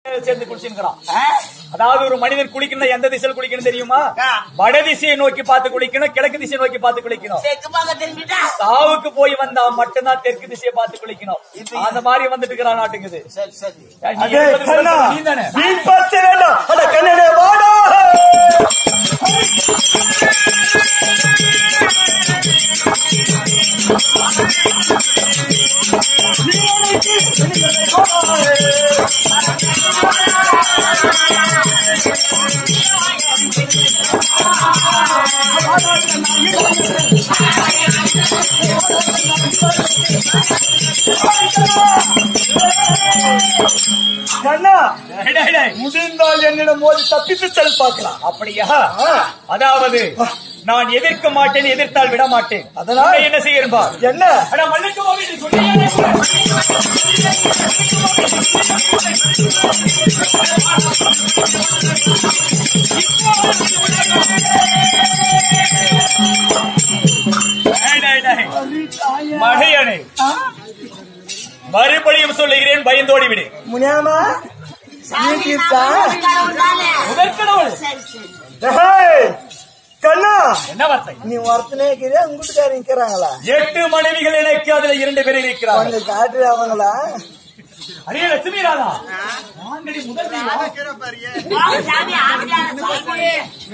சேர்ந்து குளிச்சுக்கிறான் அதாவது ஒரு மனிதன் குளிக்கணும் எந்த திசையில் குளிக்கணும் தெரியுமா வட திசையை நோக்கி பார்த்து குளிக்கணும் கிழக்கு திசையை நோக்கி பார்த்து குளிக்கணும் தெற்கு பக்கம் திரும்பிட்டா சாவுக்கு போய் வந்தா மட்டும்தான் தெற்கு திசையை பார்த்து குளிக்கணும் அந்த மாதிரி வந்துட்டு இருக்கிறான் நாட்டுக்குது சரி சரி நீ அடே இருபது கண்ணா நீ தானே மீன் பார்த்து வேண்டாம் அட கண்ணனே வாடா கண்ணா டேய், டேய், டேய். முடிந்தால் என்னிடம் மோதி தப்பித்து செல் பார்க்கலாம் அப்படியா அதாவது நான் எதிர்க்க மாட்டேன் எதிர்த்தால் விட மாட்டேன் அதனால் உன்னை என்ன செய்யணும் பார் என்ன அட மன்னிக்கு மாமி, நீ சொன்னியே. டேய், டேய், டேய். மடையனே மறுபடியும் சொல்லுகிறேன் பயந்தோடி விடு முனியாமா நீ இருக்கா முதற்கடவுள் சரி சரி டேய், கண்ணா என்ன வார்த்தை நீ ஒருத்தனே இருக்கிறியா உங்க வீட்டுக்காரங்க இருக்கிறாங்களா எட்டு மனைவிகள் எனக்கு அதுல இரண்டு பேர் இருக்கிறார்கள் கொஞ்சம் காட்டு அவங்களா அரிய லட்சுமி ராதா வாங்கடி முதல் தெய்வம். வாங்க சாமி ஆம்பியார சாமி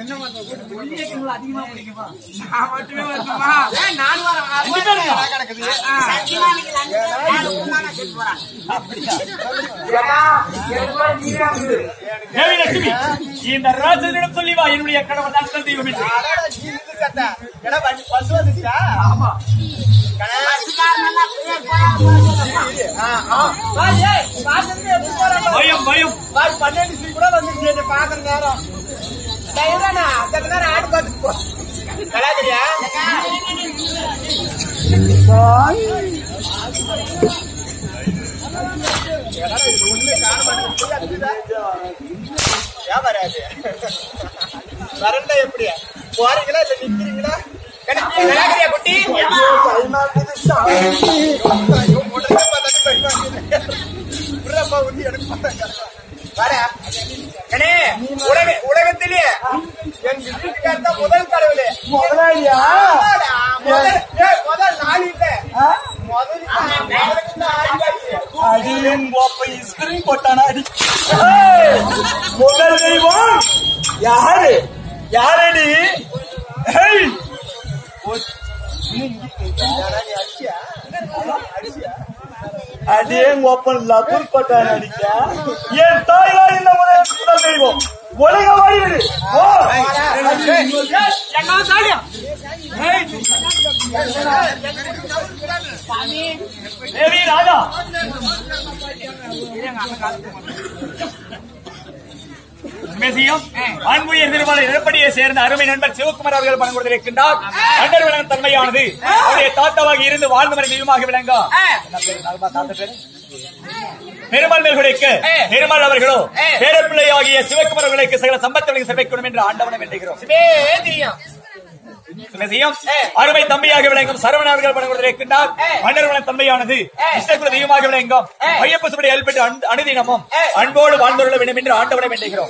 சத்தியமா இன்னைக்கு ரெண்டு பேரும் வேலை உண்டான செத்து போறாங்க தேவி லட்சுமி இந்த ராஜனிடம் சொல்லி வா என்னுடைய கணவன் தான் முதல் தெய்வம் என்று. ஆமா பஸ்காரனெல்லாம் பேர் போடாம போறாங்க. பயம் பயம் வரண்டா எப்படி போறீங்களா இல்ல நிக்கிறீங்களா விளையாடுறியா குட்டி கைமாக்குது சாமி. ஐயோ, உடனே பார்த்தாலே பயமா இருக்குது. விட்றாப்பா, உண்டி எனக்கு பார்த்தாங்க. வாடா. கண்ணே, உலக- உலகத்திலேயே எங்க வீட்டுக்காரர் தான் முதல் கடவுளே முதலாளியா ஆமாடா, முதல் ஏய், முதல் நாள் இல்ல ஆ? முதல் முதலுக்கு தான் ஆரம்பிச்சு. அடியேன் கோப்பை ஸ்கிரீன் போட்டானா அடி ஏய், முதல் தெய்வம் யாரு யாரடி ஏய், யாரா நீ அடிச்சியா? அடிச்சியா? அடியேன் கோப்பன் லபுர் போட்டான் அடிக்க என் தாய்தான் இந்த முதல் முதல் தெய்வம் உலக வழிவிடு ஓ தேவி ராதா உண்மையும் அன்புயர் திருமலை நிலப்படியை சேர்ந்த அருமை நண்பர் சிவகுமார் அவர்கள் பணம் கொடுத்திருக்கின்றார் அண்டர் விலங்கு தன்மையானது அவருடைய தாத்தாவாக இருந்து வாழ்ந்த மறை தெய்வமாக விளங்கா என்ன பேரு? நாகப்பா, தாத்தா பேரு? பெருமாள் மேல்குடைக்கு பெருமாள் அவர்களோ பேரப்பிள்ளை ஆகிய சிவகுமார் அவர்களுக்கு சகல சம்பத்தவர்களுக்கு சிறப்பிக்கணும் என்று ஆண்டவனை வேண்டுகிறோம் இதே தெரியும். செய்யும் அருமை தம்பியாக விளங்கும் சரவண அவர்கள் பணம் கொடுத்திருக்கின்றார் மன்னர்வன தம்பியானது இஷ்டகுல தெய்வமாக விளங்கும் ஐயப்ப சுபடி அல்பட்டு அனுதினமும் அன்போடு வாழ்ந்துள்ள வேண்டும் என்று ஆண்டவனை வேண்டுகிறோம்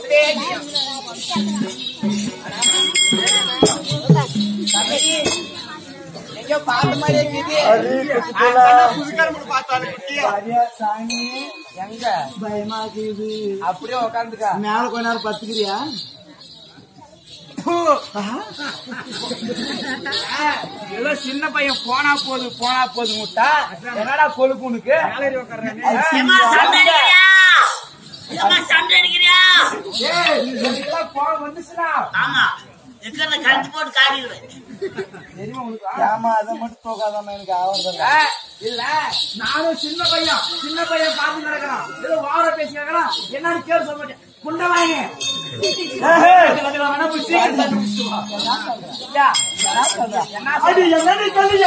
எங்கேயோ பார்த்த மாதிரி இருக்குது. அடி குட்டிப்புல. ஆனா புதுக்காரமுன்னு பார்த்தாலே குட்டியா. சரியா, சாமி எங்க பயமாக்குது அப்படியே உட்காந்துக்கா மேல கொஞ்ச நேரம் பத்துக்கிறியா ஏதோ சின்ன பையன் போனா போது போனா போது முட்டா என்னடா கொழுப்பு உனக்கு ஏம்மா, சண்டை அடிக்கிறியா? ஏம்மா, சண்டை அடிக்கிறியா? போன் வந்துச்சுனா ஆமா இருக்கிறத கழுத்து போட்டு காட்டிடுவேன் ஏமா அதை மட்டும் தூக்காதாம எனக்கு ஆவறது இல்ல நானும் சின்ன பையன் சின்ன பையன் பார்த்து நடக்கிறான் ஏதோ வார பேசி கேட்கறான் என்னன்னு கேள்வி சொல்ல மாட்டேன் குண்ட வாங்க அடி என்னடி சொல்லியா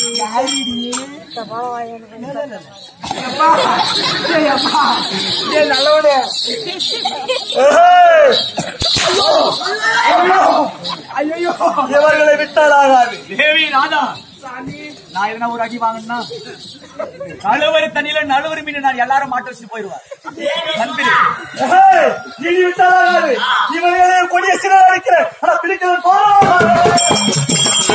ஏய்! இவர்களை விட்டால் ஆகாது தேவி ராதா நான் எதனா ஒரு அடி வாங்கினா நழுவரி தண்ணியில நழுவரி மீன் நான் எல்லாரும் மாட்ட வச்சுட்டு போயிருவேன் மந்திரி ஏய்! இனி விட்டால் ஆகாது இவர்களை கொடிய சிறை அடிக்கிறேன் ஆனா பிடிக்கிறது போறோம்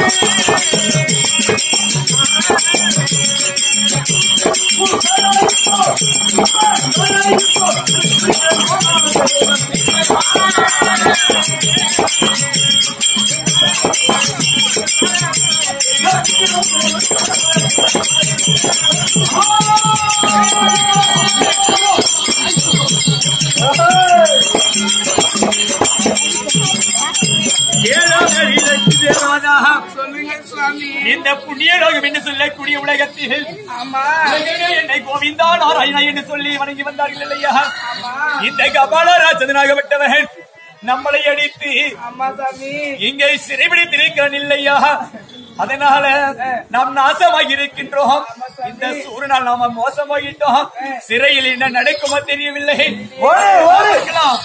சொல்லுங்க சுவாமி இந்த புண்ணிய லோகம் என்று சொல்லக்கூடிய உலகத்தில் உலகிலே என்னை கோவிந்தா நாராயணா என்று சொல்லி வணங்கி வந்தார்கள் இல்லையா இந்த கபாலராஜனாகப்பட்டவன் நம்மளை அடித்து இங்கே சிறைபிடித்திருக்கிறான் இல்லையா அதனால நாம் நாசமாகி இருக்கின்றோம் இந்த சூரியனால் நாம மோசமாகிட்டோம் சிறையில் என்ன நடக்குமோ தெரியவில்லை ஓடு, ஓடு. இருக்கலாம்.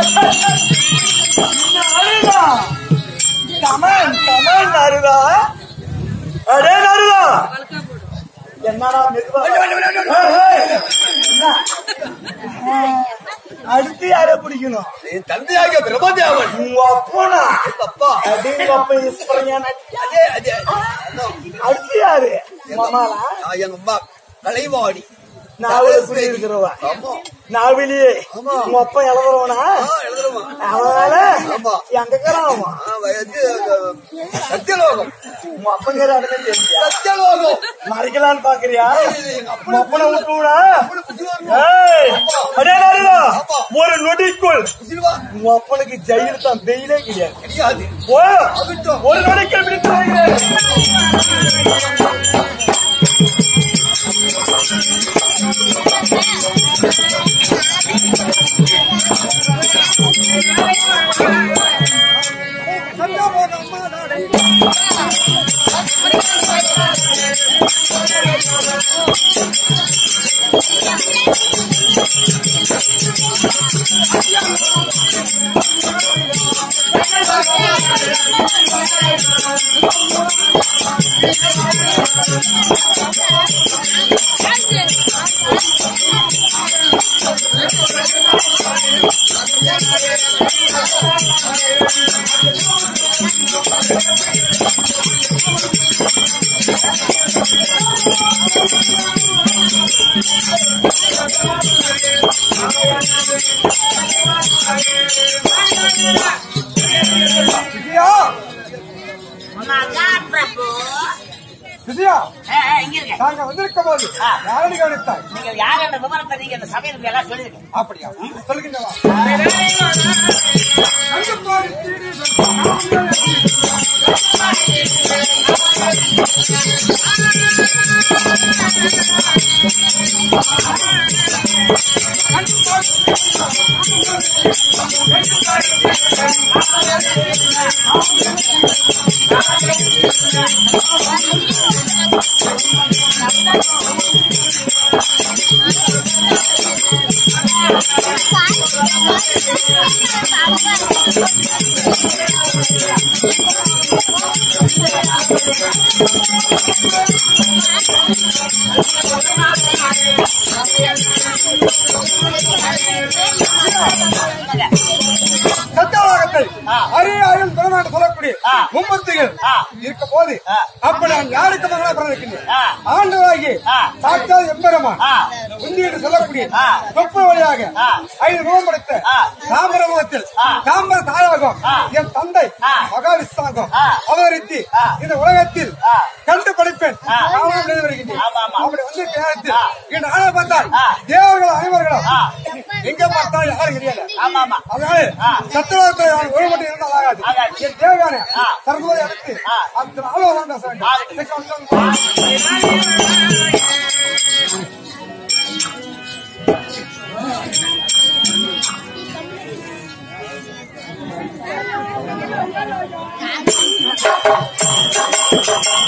அருதா கமன் கமன் அருதா அடே அருதா என்னடா மெதுவா ஏய், ஏய். என்ன? அடுத்து யார பிடிக்கணும் என் தந்தையாக பிரபதேவன் உங்க அப்பனா அப்பா அடிங்க அப்ப இஸ்பரியான அதே அதே அதான். அடுத்து யாரு மாமாலா நான் என் அம்மா கலைவாணி நாவல குடி இருக்கிறவா ஆமா நாவிலியே ஆமா. உங்க அப்பா எழுதுறவனா ஆ, எழுதுறோமா அதனால ஆமா. எங்க கிராமமா ஆ, இது அஹ், சத்தியலோகம் உங்க அப்பங்கிற இடமே தெரியா சத்தியலோகம் மறைக்கலான்னு பாக்குறியா எங்க அப்பா உங்க அப்பனை விட்டுவிடா அப்படி புத்திவாங்க. ஏய், அடே நாரிதா, ஆமா. ஒரு நொடிக்குள் சில்வா உங்க அப்பனுக்கு ஜெயில தான் வெயிலே கிடையாது கிடையாது ஓ, ஆகட்டும். ஒரு நொடிக்குள் பிடித்து வருகிறேன். மகான் பிரபு விஜயா ஏ, ஏ, இங்க இருங்க நாங்க வந்திருக்கும் போது ஆ. யாரடி கவனித்தாய் நீங்க யார் என்ற விவரத்தை நீங்க இந்த சபையில் எல்லாம் சொல்லிருக்கீங்க அப்படியா சொல்லுகின்றவா சத்தவாகத்தை அரியாயும் பெருமாண்டு சொல்லக்கூடிய ஆ. மும்மூர்த்திகள் ஆ. இருக்க போது ஆ. அப்ப நான் யாருக்கு மகனா பிறந்திருக்கிறேன் ஆ. ஆண்டவாகி ஆ. சாட்சாத் எம்பெருமான் ஆ. உண்டி என்று சொல்லக்கூடிய ஆ. தொப்பு வழியாக ஆ. ஐந்து முகம் படைத்த ஆ. தாமிரமுகத்தில் ஆ. தாமிர தாயாகம் ஆ. என் தந்தை ஆ. மகாவிஸ்தாங்கம் ஆ. அவதரித்து ஆ. இந்த உலகத்தில் ஆ. கண்டு படிப்பேன் ஆ. காவலம் செய்து வருகின்றேன் ஆமா, ஆமா. அப்படி வந்து நேரத்தில் ஆ. இன்று ஆளை பார்த்தால் ஆ. தேவர்கள் அனைவர்களும் ஆ. எங்க பார்த்தாலும் யாரும் கிடையாது ஆமா ஆமா அதனால ஆ. சத்துருவத்தை நான் ஒரு மட்டும் இருந்தால் ஆகாது ஆகாது. என் தேவையான ஆ. சர்வதை அடுத்து ஆ. அந்த ஆலோசனை பேச வேண்டும் ஆகட்டும். இன்னைக்கு வந்து ஆ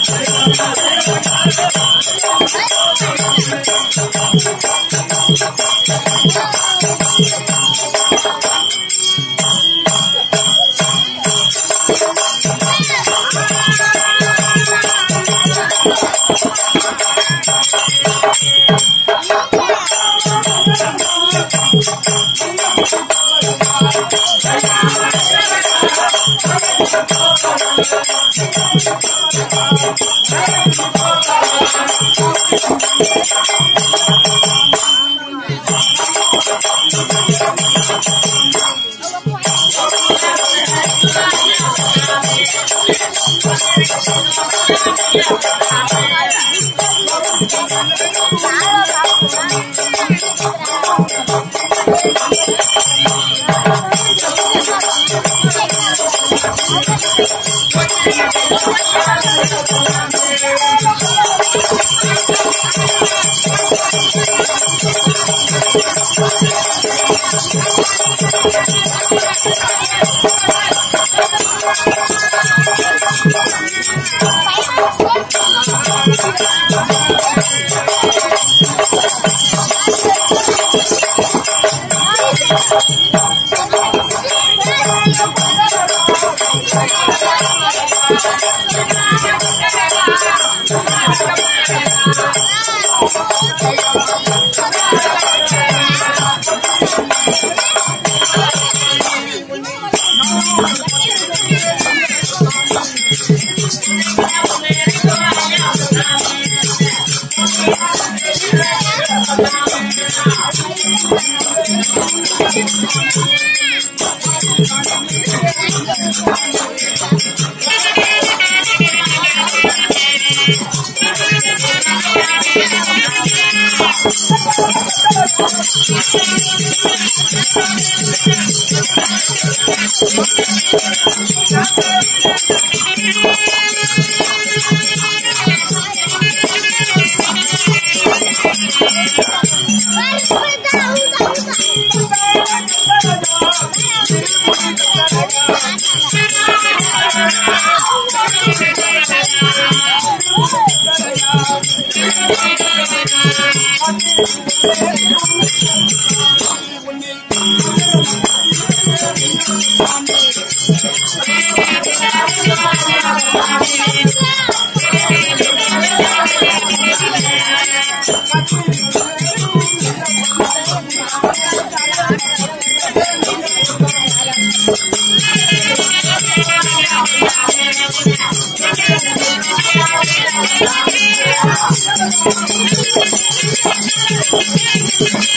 Thank you.